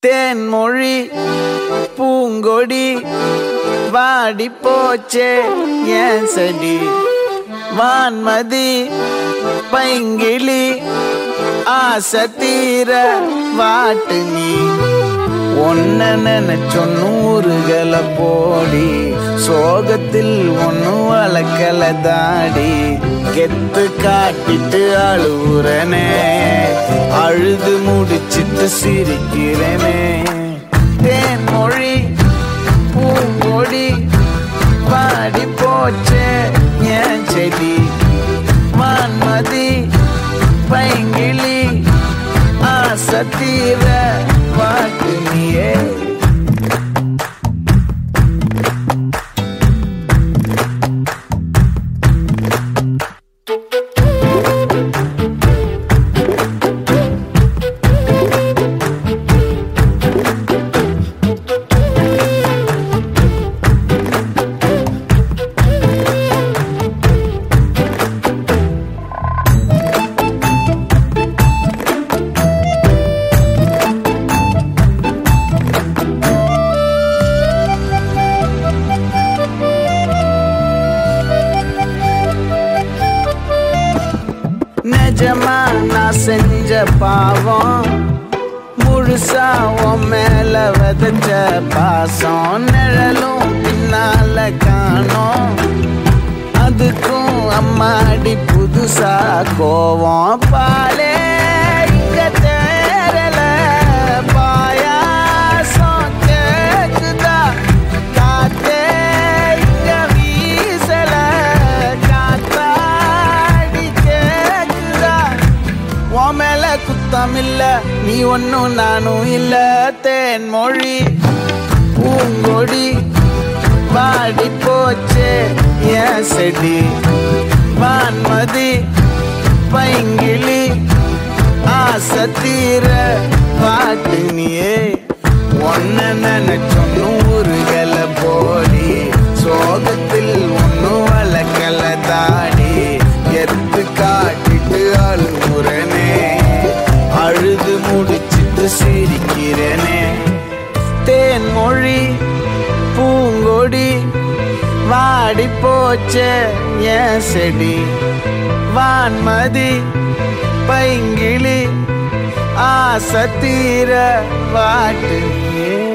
தேன்மொழி பூங்கொடி வாடி போச்சே ஏன் செடி வான்மதி பைங்கிளி ஆசை தீர வாட்டு நீ ஒன்ன நினைச்சொ நூறுகளை போடி சோகத்தில் ஒன்னு வளர்க்கல தாடி கெத்து காட்டிட்டு அழுவுறனே அழுது முடிச்சிட்டு சிரிக்கிறேனே தேன்மொழி பூங்கொடி பாடி போச்சே ஏன் செடி வான்மதி பைங்கிளி ஆசை தீர பாட்டு நீயே நிஜமா நான் செஞ்ச பாவம் முழுசா உன் மேல விதைச்ச பாசம் நிழலும் பின்னால காணோம் அதுக்கும் அம்மாடி புதுசா கோவம் பாலே இங்க தேரல பாயாசம் கேக்குதா காத்தே இங்க வீசல காத்தாடி கேக்குதா உன் மேல குத்தம் இல்ல நீ ஒன்னும் நானும் இல்ல தேன்மொழி பூங்கொடி வாடி போச்சே ஏன் செடி வான்மதி பைங்கிளி ஆசை தீர பாட்டு நீயே ஒன்ன நினைச்சொ நூறுகளை போடி சோகத்தில் ஒன்னும் வளர்க்கல தாடி எத்து காட்டிட்டு அழுகுறனே அழுது முடிச்சிட்டு சிரிக்கிறனே தேன்மொழி பூங்கொடி வாடி போச்சே ஏன் செடி வான்மதி பைங்கிளி ஆசை தீர வாட்டு நீயே